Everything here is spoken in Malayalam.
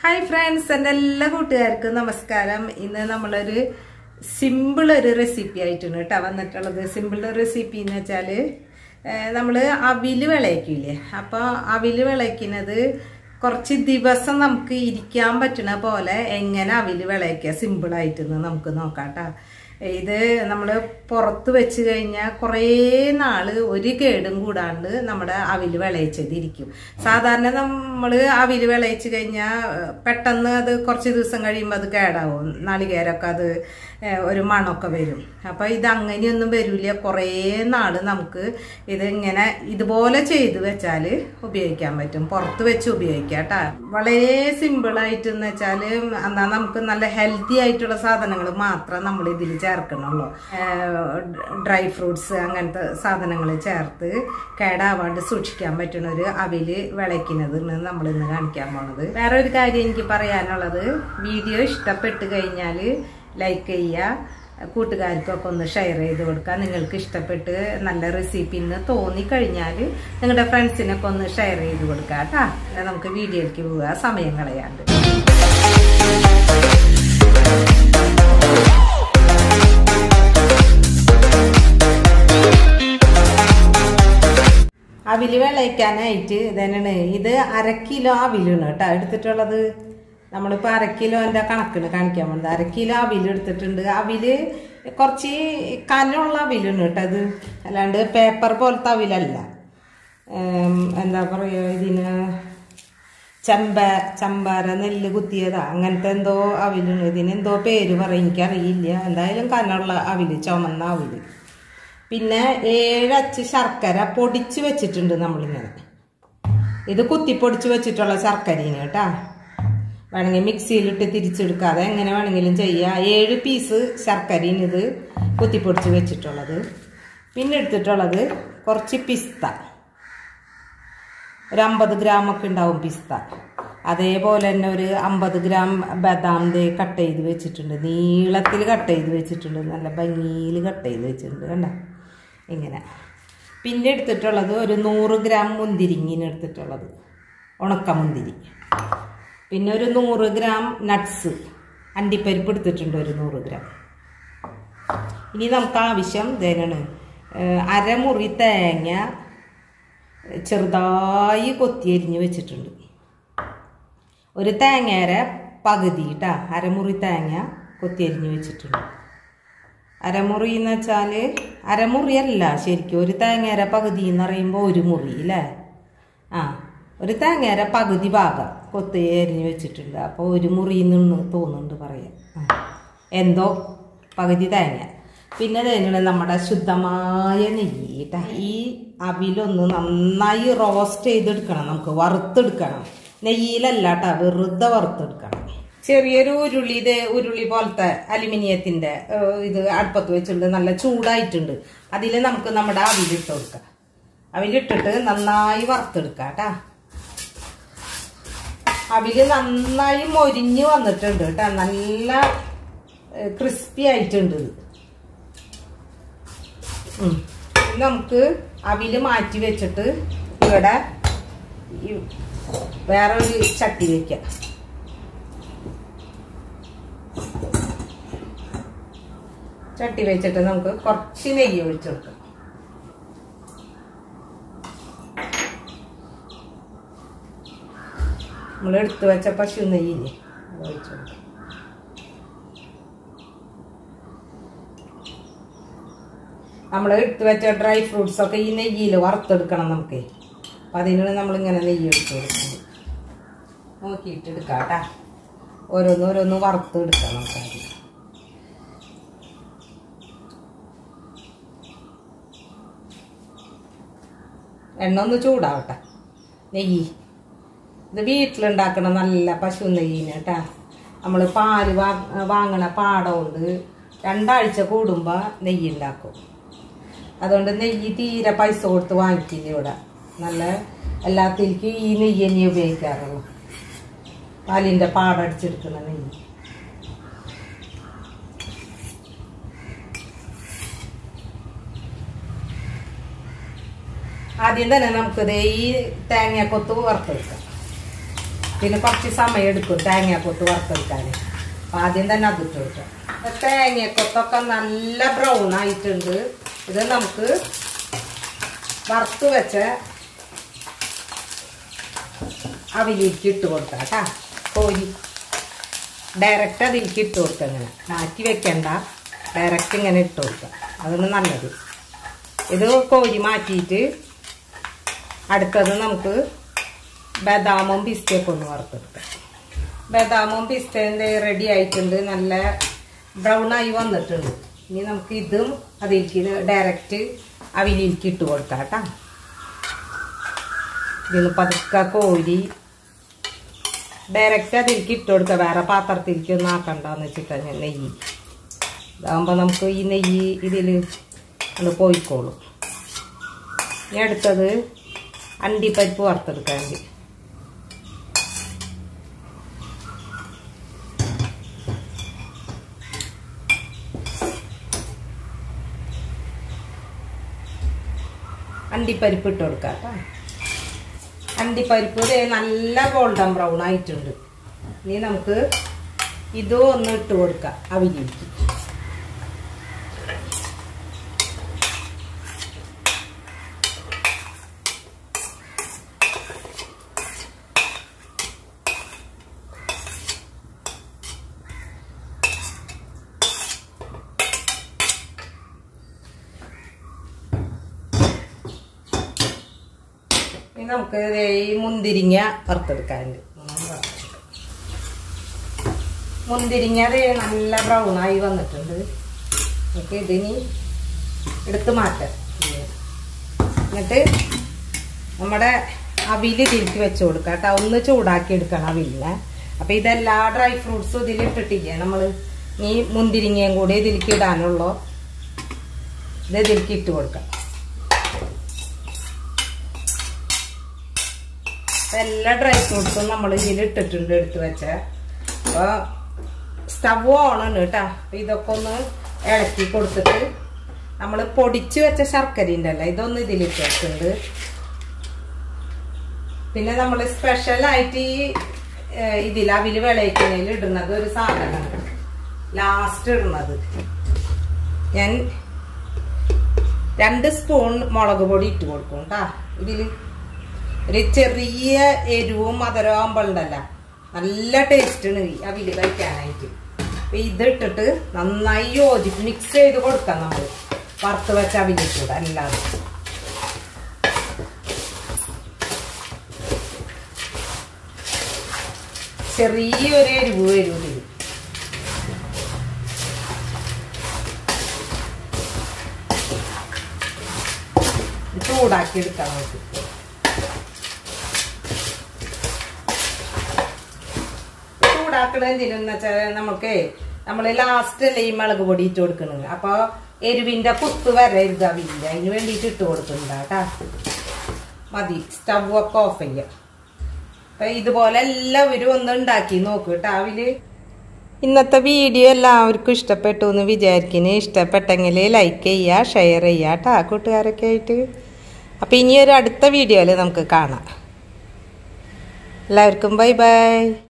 ഹായ് ഫ്രണ്ട്സ് എൻ്റെ എല്ലാ കൂട്ടുകാർക്കും നമസ്കാരം ഇന്ന് നമ്മളൊരു സിമ്പിൾ ഒരു റെസിപ്പി ആയിട്ടാണ് കേട്ടോ വന്നിട്ടുള്ളത് സിമ്പിൾ റെസിപ്പി എന്ന് വെച്ചാൽ നമ്മൾ അവില് വിളയിക്കില്ലേ അപ്പോൾ അവില് വിളയിക്കുന്നത് കുറച്ച് ദിവസം നമുക്ക് ഇരിക്കാൻ പറ്റുന്ന പോലെ എങ്ങനെ അവില് വിളയിക്കുക സിമ്പിളായിട്ടെന്ന് നമുക്ക് നോക്കാം കേട്ടോ ഇത് നമ്മൾ പുറത്ത് വെച്ച് കഴിഞ്ഞാൽ കുറേ നാൾ ഒരു കേടും കൂടാണ്ട് നമ്മുടെ അവില് വിളയിച്ചതിരിക്കും സാധാരണ നമ്മൾ അവില് വിളയിച്ച് കഴിഞ്ഞാൽ പെട്ടെന്ന് അത് കുറച്ച് ദിവസം കഴിയുമ്പോൾ അത് കേടാവും നാളികേരമൊക്കെ അത് ഏഹ്, ഒരു മണമൊക്കെ വരും അപ്പോൾ ഇത് അങ്ങനെയൊന്നും വരില്ല കുറേ നാൾ നമുക്ക് ഇത് ഇങ്ങനെ ഇതുപോലെ ചെയ്ത് വെച്ചാൽ ഉപയോഗിക്കാൻ പറ്റും പുറത്ത് വെച്ച് ഉപയോഗിക്കാം കേട്ടോ വളരെ സിമ്പിളായിട്ട് എന്ന് വെച്ചാൽ എന്നാൽ നമുക്ക് നല്ല ഹെൽത്തി ആയിട്ടുള്ള സാധനങ്ങൾ മാത്രം നമ്മൾ ഇതിൽ ചേർക്കണുള്ളൂ ഡ്രൈ ഫ്രൂട്ട്സ് അങ്ങനത്തെ സാധനങ്ങൾ ചേർത്ത് കേടാവാണ്ട് സൂക്ഷിക്കാൻ പറ്റുന്ന ഒരു അവില് വിളയ്ക്കുന്നത് നമ്മൾ ഇന്ന് കാണിക്കാൻ പോണത് വേറെ ഒരു കാര്യം എനിക്ക് പറയാനുള്ളത് വീഡിയോ ഇഷ്ടപ്പെട്ട് കഴിഞ്ഞാൽ ലൈക്ക് ചെയ്യുക കൂട്ടുകാർക്കൊക്കെ ഒന്ന് ഷെയർ ചെയ്ത് കൊടുക്കുക നിങ്ങൾക്ക് ഇഷ്ടപ്പെട്ട് നല്ല റെസിപ്പി എന്ന് തോന്നിക്കഴിഞ്ഞാൽ നിങ്ങളുടെ ഫ്രണ്ട്സിനൊക്കെ ഒന്ന് ഷെയർ ചെയ്ത് കൊടുക്കുക കേട്ടോ എന്നാൽ നമുക്ക് വീഡിയോയിലേക്ക് പോവുക സമയം കളയാണ്ട് അവില് വിളയിക്കാനായിട്ട് ഇതന്നെയാണ് ഇത് അര കിലോ അവിലാണ് കേട്ടോ എടുത്തിട്ടുള്ളത് നമ്മളിപ്പോൾ അര കിലോൻ്റെ കണക്കിന് കാണിക്കാൻ പോകുന്നത് അര കിലോ അവില് എടുത്തിട്ടുണ്ട് അവില് കുറച്ച് കനമുള്ള അവിലാണ് കേട്ടോ ഇത് അല്ലാണ്ട് പേപ്പർ പോലത്തെ അവിലല്ല ഏം, എന്താ പറയുക ഇതിന് ചെമ്പ ചമ്പാര നെല്ല് കുത്തിയതാ അങ്ങനത്തെ എന്തോ അവിലാണ് ഇതിന് എന്തോ പേര് പറയും എനിക്കറിയില്ല എന്തായാലും കനമുള്ള അവില് ചുമന്ന അവില് പിന്നെ ഏഴച്ച് ശർക്കര പൊടിച്ച് വെച്ചിട്ടുണ്ട് നമ്മളിങ്ങനെ ഇത് കുത്തിപ്പൊടിച്ച് വെച്ചിട്ടുള്ള ശർക്കരയാണ് കേട്ടാ വേണമെങ്കിൽ മിക്സിയിലിട്ട് തിരിച്ചെടുക്കാതെ എങ്ങനെ വേണമെങ്കിലും ചെയ്യാം ഏഴ് പീസ് ശർക്കരയും ഇത് കുത്തിപ്പൊടിച്ച് വെച്ചിട്ടുള്ളത് പിന്നെ എടുത്തിട്ടുള്ളത് കുറച്ച് പിസ്ത ഒരു അമ്പത് ഗ്രാം ഒക്കെ ഉണ്ടാവും പിസ്ത അതേപോലെ തന്നെ ഒരു അമ്പത് ഗ്രാം ബദാം ദേ കട്ട് ചെയ്ത് വെച്ചിട്ടുണ്ട് നീളത്തിൽ കട്ട് ചെയ്ത് വെച്ചിട്ടുണ്ട് നല്ല ഭംഗിയിൽ കട്ട് ചെയ്ത് വെച്ചിട്ടുണ്ട് കണ്ട ഇങ്ങനെ പിന്നെ എടുത്തിട്ടുള്ളത് ഒരു നൂറ് ഗ്രാം മുന്തിരിങ്ങിന് എടുത്തിട്ടുള്ളത് ഉണക്ക മുന്തിരി പിന്നെ ഒരു നൂറ് ഗ്രാം നട്ട്സ് അണ്ടിപ്പരിപ്പ് എടുത്തിട്ടുണ്ട് ഒരു നൂറ് ഗ്രാം ഇനി നമുക്ക് ആവശ്യം ഇതേനാണ് അരമുറി തേങ്ങ ചെറുതായി കൊത്തി അരിഞ്ഞ് വെച്ചിട്ടുണ്ട് ഒരു തേങ്ങയുടെ പകുതി കേട്ടാ അരമുറി തേങ്ങ കൊത്തി അരിഞ്ഞ് വെച്ചിട്ടുണ്ട് അരമുറി എന്ന് വെച്ചാൽ അരമുറി അല്ല ശരിക്കും ഒരു തേങ്ങയുടെ പകുതി എന്ന് പറയുമ്പോൾ ഒരു മുറി അല്ലേ ആ ഒരു തേങ്ങയുടെ പകുതി ഭാഗം കൊത്തി അരിഞ്ഞ് വെച്ചിട്ടുണ്ട് അപ്പോൾ ഒരു മുറി നിന്ന് തോന്നുന്നുണ്ട് പറയാം ആ. എന്തോ പകുതി തേങ്ങ പിന്നെ തന്നെയാണ് നമ്മുടെ ശുദ്ധമായ നെയ്യ് ട്ടാ. ഈ അവിലൊന്ന് നന്നായി റോസ്റ്റ് ചെയ്തെടുക്കണം നമുക്ക് വറുത്തെടുക്കണം നെയ്യിലല്ല കേട്ടോ വെറുതെ വറുത്തെടുക്കണം ചെറിയൊരു ഉരുളി ഇത് ഉരുളി പോലത്തെ അലുമിനിയത്തിന്റെ ഏഹ്, ഇത് അടുപ്പത്ത് വെച്ചിട്ടുണ്ട് നല്ല ചൂടായിട്ടുണ്ട് അതിൽ നമുക്ക് നമ്മുടെ അവിലിട്ട് കൊടുക്കാം അവിലിട്ടിട്ട് നന്നായി വറുത്തെടുക്കാം കേട്ടാ അവില് നന്നായി മൊരിഞ്ഞ് വന്നിട്ടുണ്ട് കേട്ടോ നല്ല ക്രിസ്പി ആയിട്ടുണ്ട് ഇത് ഉം. ഇനി നമുക്ക് അവില് മാറ്റി വെച്ചിട്ട് ഇവിടെ ഈ വേറെ ഒരു ചട്ടി വെക്കാം ചട്ടി വെച്ചിട്ട് നമുക്ക് കുറച്ച് നെയ്യ് ഒഴിച്ചു കൊടുക്കാം നമ്മൾ എടുത്തു വെച്ച പശു നെയ്യില്ലേ അത് ഒഴിച്ചു കൊടുക്കാം നമ്മൾ എടുത്തു വെച്ച ഡ്രൈ ഫ്രൂട്ട്സ് ഒക്കെ ഈ നെയ്യിൽ വറുത്തെടുക്കണം നമുക്ക് അപ്പം അതിനാണ് നമ്മളിങ്ങനെ നെയ്യ് എടുത്ത് കൊടുക്കുന്നത് നോക്കിയിട്ട് എടുക്കാം കേട്ടാ ഓരോന്ന് ഓരോന്ന് വറുത്തെടുക്കാം നമുക്ക് ആദ്യം എണ്ണ ഒന്ന് ചൂടാവട്ടെ നെയ്യ് ഇത് വീട്ടിലുണ്ടാക്കണ നല്ല പശു നെയ്യിന് കേട്ടാ നമ്മൾ പാല് വാ വാങ്ങണ പാടമുണ്ട് രണ്ടാഴ്ച കൂടുമ്പോൾ നെയ്യ് ഉണ്ടാക്കും അതുകൊണ്ട് നെയ്യ് തീരെ പൈസ കൊടുത്ത് വാങ്ങിക്കില്ല ഇവിടെ നല്ല എല്ലാത്തിലേക്കും ഈ നെയ്യ് തന്നെ ഉപയോഗിക്കാറുള്ളൂ പാലിൻ്റെ പാടടിച്ചെടുക്കുന്ന നെയ്യ് ആദ്യം തന്നെ നമുക്കിത് ഈ തേങ്ങാക്കൊത്ത് വറുത്തെടുക്കാം പിന്നെ കുറച്ച് സമയം എടുക്കും തേങ്ങാക്കൊത്ത് വറുത്തെടുക്കാൻ അപ്പം ആദ്യം തന്നെ അത് ഇട്ട് കൊടുക്കാം അപ്പൊ തേങ്ങാക്കൊത്തൊക്കെ നല്ല ബ്രൗൺ ആയിട്ടുണ്ട് ഇത് നമുക്ക് വറുത്ത് വെച്ച അവിലേക്ക് ഇട്ട് കൊടുക്കാം കേട്ടാ കോരി ഡയറക്റ്റ് അതിലേക്ക് ഇട്ട് കൊടുക്കുക ഇങ്ങനെ മാറ്റി വെക്കണ്ട ഡയറക്റ്റ് ഇങ്ങനെ ഇട്ട് കൊടുക്കുക അതാണ് നല്ലത് ഇത് കോരി മാറ്റിയിട്ട് അടുത്തത് നമുക്ക് ബദാമും പിസ്റ്റയൊക്കെ ഒന്ന് വറുത്തെടുക്കാം ബദാമും പിസ്റ്റേൻ്റെ റെഡി ആയിട്ടുണ്ട് നല്ല ബ്രൗൺ ആയി വന്നിട്ടുണ്ട് ഇനി നമുക്ക് ഇതും അതിലേക്ക് ഡയറക്റ്റ് അവിലേക്ക് ഇട്ട് കൊടുക്കാം കേട്ടോ ഇതിന് പതുക്കെ കോരി ഡയറക്റ്റ് അതിലേക്ക് ഇട്ട് കൊടുക്കുക വേറെ പാത്രത്തിലേക്ക് ഒന്നും ആക്കണ്ടെന്ന് വെച്ചിട്ടാണ് ഞാൻ നെയ്യ് ഇതാകുമ്പോൾ നമുക്ക് ഈ നെയ്യ് ഇതിൽ അത് പോയിക്കോളും ഇനി അടുത്തത് അണ്ടിപ്പരിപ്പ് വറുത്തെടുക്കാൻ വേണ്ടി അണ്ടിപ്പരിപ്പ് ഇട്ട് കൊടുക്കാം കേട്ടോ അണ്ടിപ്പരിപ്പ് ദേ നല്ല ഗോൾഡൻ ബ്രൗൺ ആയിട്ടുണ്ട് ഇനി നമുക്ക് ഇതും ഒന്ന് ഇട്ട് കൊടുക്കാം അവിലേക്ക് ഇനി നമുക്ക് ദേ ഈ മുന്തിരിങ്ങ വറുത്തെടുക്കാനുണ്ട് മുന്തിരിങ്ങ ദേ നല്ല ബ്രൗൺ ആയി വന്നിട്ടുണ്ട് നമുക്ക് ഇതിനി എടുത്ത് മാറ്റാം എന്നിട്ട് നമ്മുടെ അവില് തിരിച്ച് വെച്ച് കൊടുക്കാം കേട്ടോ ഒന്ന് ചൂടാക്കി എടുക്കണം അവിലിനെ അപ്പം ഇതെല്ലാ ഡ്രൈ ഫ്രൂട്ട്സും ഇതിൽ ഇട്ടിട്ടില്ലേ നമ്മൾ ഈ മുന്തിരിങ്ങയും കൂടി ഇതിലേക്ക് ഇടാനുള്ളൂ ഇത് ഇതിലേക്ക് ഇട്ട് കൊടുക്കാം എല്ലാ ഡ്രൈ ഫ്രൂട്ട്സും നമ്മൾ ഇതിൽ ഇട്ടിട്ടുണ്ട് എടുത്ത് വെച്ച അപ്പോൾ സ്റ്റവ് ഓണാണ് കേട്ടോ അപ്പോൾ ഇതൊക്കെ ഒന്ന് ഇളക്കി കൊടുത്തിട്ട് നമ്മൾ പൊടിച്ച് വെച്ച ശർക്കര ഉണ്ടല്ലോ ഇതൊന്ന് ഇതിലിട്ട് വെച്ചിട്ടുണ്ട് പിന്നെ നമ്മൾ സ്പെഷ്യലായിട്ട് ഈ ഏഹ്, ഇതിൽ അവിൽ വിളയിക്കുന്നതിൽ ഇടുന്നത് ഒരു സാധനമാണ് ലാസ്റ്റ് ഇടുന്നത് ഞാൻ രണ്ട് സ്പൂൺ മുളക് പൊടി ഇട്ട് കൊടുക്കും കേട്ടാ ഇതിൽ ഒരു ചെറിയ എരിവും മധുരവും ആകുമ്പോഴുണ്ടല്ല നല്ല ടേസ്റ്റാണ് അവില് കഴിക്കാനായിട്ട് അപ്പൊ ഇതിട്ടിട്ട് നന്നായി യോജിച്ച് മിക്സ് ചെയ്ത് കൊടുക്കാം നമ്മൾ വറുത്ത് വെച്ച അവിലിട്ടൂടെ അല്ലാതെ ചെറിയൊരു എരിവ് വരും ഇതിൽ ചൂടാക്കി എടുക്കാം നമുക്ക് ചൂടാക്കണ എന്തിനെന്ന് വെച്ചാൽ നമുക്ക് നമ്മൾ ലാസ്റ്റ് അല്ലേ ഈ മുളക് പൊടി ഇട്ട് കൊടുക്കുന്നത് അപ്പൊ എരിവിന്റെ കുത്ത് വരരുത് അവില്ല അതിന് വേണ്ടിയിട്ട് ഇട്ട് കൊടുക്കുന്നുണ്ട് കേട്ടാ മതി സ്റ്റവ് ഒക്കെ ഓഫ് ചെയ്യാം അപ്പൊ ഇതുപോലെ എല്ലാവരും ഒന്ന് ഉണ്ടാക്കി നോക്കൂ കേട്ടോ അവില് ഇന്നത്തെ വീഡിയോ എല്ലാവർക്കും ഇഷ്ടപ്പെട്ടു എന്ന് വിചാരിക്കുന്നു ഇഷ്ടപ്പെട്ടെങ്കിൽ ലൈക്ക് ചെയ്യുക ഷെയർ ചെയ്യുക കേട്ടോ കൂട്ടുകാരൊക്കെ ആയിട്ട് അപ്പം ഇനി ഒരു അടുത്ത വീഡിയോയിൽ നമുക്ക് കാണാം എല്ലാവർക്കും ബൈ ബൈ